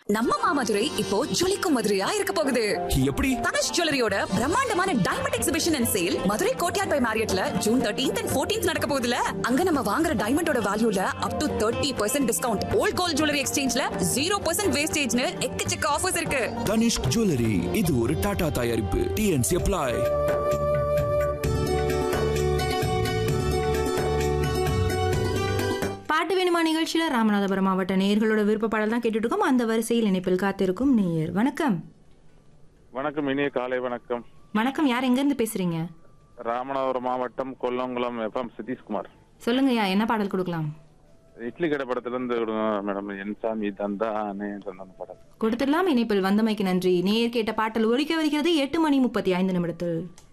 நம்ம மாமதுரை இப்போ ஜொலிக்கும் மதுரையா இருக்க போகுது எப்படி தனுஷ் ஜுவல்லரியோட பிரம்மாண்டமான diamond exhibition and sale Madurai Courtyard by மேரியட்ல ஜூன் தேர்ட்டீன்த் அண்ட் ஃபோர்டீன்த் நடக்க போகுதுல அங்க நம்ம வாங்குற டைமண்டோட வேல்யூல up to thirty percent discount old gold jewellery எக்ஸ்சேஞ்ச்ல ஜீரோ பர்சன்ட் வேஸ்டேஜ்னு எக்கச்சக்க ஆஃபர்ஸ் இருக்கு தனிஷ்க் ஜுவல்லரி இது ஒரு டாடா தயாரிப்பு டிஎன்சி அப்ளை பாட்டு வேணுமா நிகழ்ச்சியில் ராமநாதபுரம் மாவட்ட நேயர்களோட விருப்ப பாடல் தான் கேட்டுட்டு இருக்கோம் அந்த வரிசையில் இணைப்பில் காத்திருக்கும் நேயர் வணக்கம் வணக்கம் இனிய காலை வணக்கம் வணக்கம் யார் எங்கேருந்து பேசுறீங்க ராமநாதபுரம் மாவட்டம் கொல்லங்குளம் எஃப்எம் சதீஷ்குமார் சொல்லுங்கய்யா என்ன பாடல் கொடுக்கலாம் இட்லி கடை படத்துல இருந்து விடுங்க மேடம் என் சாமி தந்தானே தந்தான படம் கொடுத்துடலாம் இணைப்பில் வந்தமைக்கு நன்றி நேயர் கேட்ட பாடல் ஒலிக்க வருகிறது எட்டு மணி முப்பத்தி ஐந்து நிமிடத்தில்